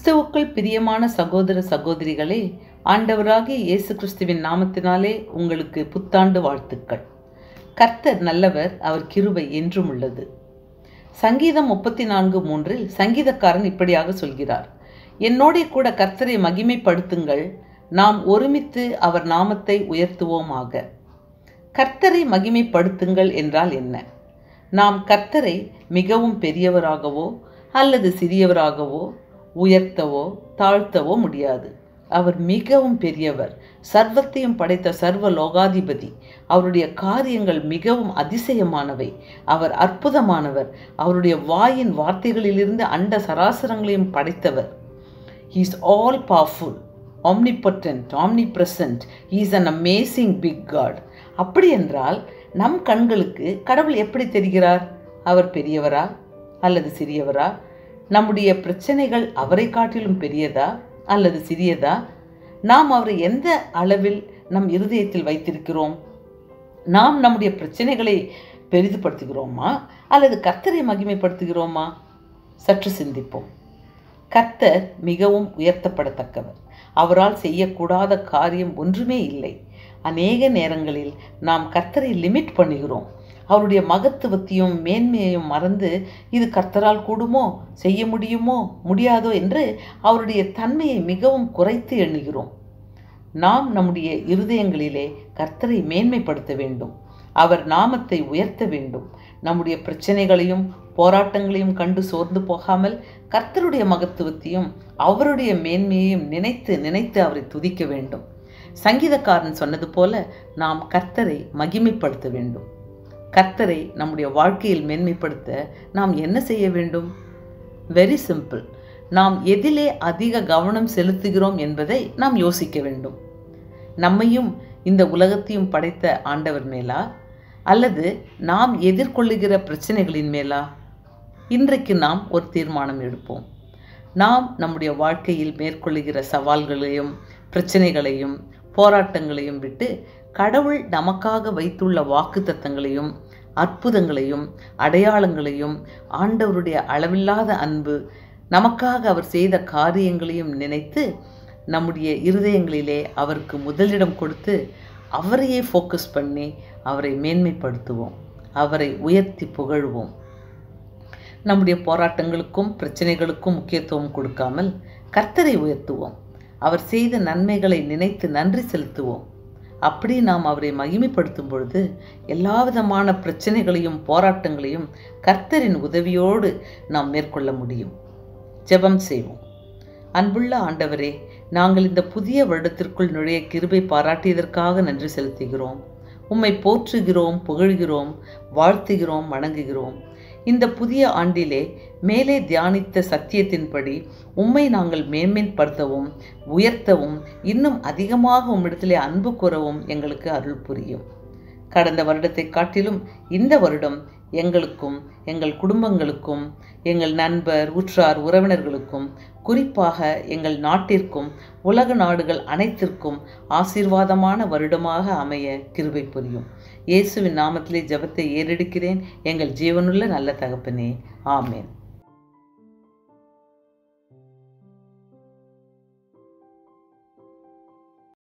கிறிஸ்துவுக்குள் பிரியமான சகோதர சகோதரிகளே ஆண்டவராகிய இயேசு கிறிஸ்துவின் நாமத்தினாலே உங்களுக்கு புத்தாண்டு வாழ்த்துக்கள் கர்த்தர் நல்லவர் அவர் கிருபை என்றும் உள்ளது சங்கீதம் முப்பத்தி நான்கு மூன்றில் சங்கீதக்காரன் இப்படியாக சொல்கிறார் என்னோடே கூட கர்த்தரை மகிமைப்படுத்துங்கள் நாம் ஒருமித்து அவர் நாமத்தை உயர்த்துவோமாக கர்த்தரை மகிமைப்படுத்துங்கள் என்றால் என்ன நாம் கர்த்தரை மிகவும் பெரியவராகவோ அல்லது சிறியவராகவோ உயர்த்தவோ தாழ்த்தவோ முடியாது அவர் மிகவும் பெரியவர் சர்வத்தையும் படைத்த சர்வ லோகாதிபதி அவருடைய காரியங்கள் மிகவும் அதிசயமானவை அவர் அற்புதமானவர் அவருடைய வாயின் வார்த்தைகளிலிருந்து அண்ட சராசரங்களையும் படைத்தவர் he is all powerful omnipotent omnipresent is an amazing big god அப்படி என்றால் நம் கண்களுக்கு கடவுள் எப்படி தெரிகிறார் அவர் பெரியவரா அல்லது சிறியவரா நம்முடைய பிரச்சனைகள் அவரை காட்டிலும் பெரியதா அல்லது சிறியதா நாம் அவரை எந்த அளவில் நம் இருதயத்தில் வைத்திருக்கிறோம் நாம் நம்முடைய பிரச்சனைகளை பெரிதுபடுத்துகிறோமா அல்லது கர்த்தரை மகிமைப்படுத்துகிறோமா சற்று சிந்திப்போம் கர்த்தர் மிகவும் உயர்த்தப்படத்தக்கவர் அவரால் செய்யக்கூடாத காரியம் ஒன்றுமே இல்லை அநேக நேரங்களில் நாம் கர்த்தரை லிமிட் பண்ணுகிறோம் அவருடைய மகத்துவத்தையும் மேன்மையையும் மறந்து இது கர்த்தரால் கூடுமோ செய்ய முடியுமோ முடியாதோ என்று அவருடைய தன்மையை மிகவும் குறைத்து எண்ணுகிறோம் நாம் நம்முடைய இருதயங்களிலே கர்த்தரை மேன்மைப்படுத்த வேண்டும் அவர் நாமத்தை உயர்த்த வேண்டும் நம்முடைய பிரச்சனைகளையும் போராட்டங்களையும் கண்டு சோர்ந்து போகாமல் கர்த்தருடைய மகத்துவத்தையும் அவருடைய மேன்மையையும் நினைத்து நினைத்து அவரை துதிக்க வேண்டும் சங்கீதக்காரன் சொன்னது போல நாம் கர்த்தரை மகிமைப்படுத்த வேண்டும் கர்த்தரை நம்முடைய வாழ்க்கையில் மேன்மைப்படுத்த நாம் என்ன செய்ய வேண்டும் வெரி சிம்பிள் நாம் எதிலே அதிக கவனம் செலுத்துகிறோம் என்பதை நாம் யோசிக்க வேண்டும் நம்மையும் இந்த உலகத்தையும் படைத்த ஆண்டவர் மேலா அல்லது நாம் எதிர்கொள்ளுகிற பிரச்சனைகளின் மேலா இன்றைக்கு நாம் ஒரு தீர்மானம் எடுப்போம் நாம் நம்முடைய வாழ்க்கையில் மேற்கொள்ளுகிற சவால்களையும் பிரச்சனைகளையும் போராட்டங்களையும் விட்டு கடவுள் நமக்காக வைத்துள்ள வாக்கு தத்தங்களையும் அற்புதங்களையும் அடையாளங்களையும் ஆண்டவருடைய அளவில்லாத அன்பு நமக்காக அவர் செய்த காரியங்களையும் நினைத்து நம்முடைய இருதயங்களிலே அவருக்கு முதலிடம் கொடுத்து அவரையே ஃபோக்கஸ் பண்ணி அவரை மேன்மைப்படுத்துவோம் அவரை உயர்த்தி புகழ்வோம் நம்முடைய போராட்டங்களுக்கும் பிரச்சனைகளுக்கும் முக்கியத்துவம் கொடுக்காமல் கர்த்தரை உயர்த்துவோம் அவர் செய்த நன்மைகளை நினைத்து நன்றி செலுத்துவோம் அப்படி நாம் அவரை மகிமைப்படுத்தும் பொழுது எல்லா விதமான பிரச்சனைகளையும் போராட்டங்களையும் கர்த்தரின் உதவியோடு நாம் மேற்கொள்ள முடியும் ஜெபம் செய்வோம் அன்புள்ள ஆண்டவரே நாங்கள் இந்த புதிய வருடத்திற்குள் நுழைய கிருபை பாராட்டியதற்காக நன்றி செலுத்துகிறோம் உம்மை போற்றுகிறோம் புகழ்கிறோம் வாழ்த்துகிறோம் வணங்குகிறோம் இந்த புதிய ஆண்டிலே மேலே தியானித்த சத்தியத்தின்படி உம்மை நாங்கள் மேன்மைப்படுத்தவும் உயர்த்தவும் இன்னும் அதிகமாக உம்மிடத்திலே அன்பு கூறவும் எங்களுக்கு அருள் புரியும் கடந்த வருடத்தை காட்டிலும் இந்த வருடம் எங்களுக்கும் எங்கள் குடும்பங்களுக்கும் எங்கள் நண்பர் உற்றார் உறவினர்களுக்கும் குறிப்பாக எங்கள் நாட்டிற்கும் உலக நாடுகள் அனைத்திற்கும் ஆசீர்வாதமான வருடமாக அமைய கிருபை புரியும் இயேசுவின் நாமத்திலே ஜபத்தை ஏறெடுக்கிறேன் எங்கள் ஜீவனுள்ள நல்ல தகப்பனே ஆமேன்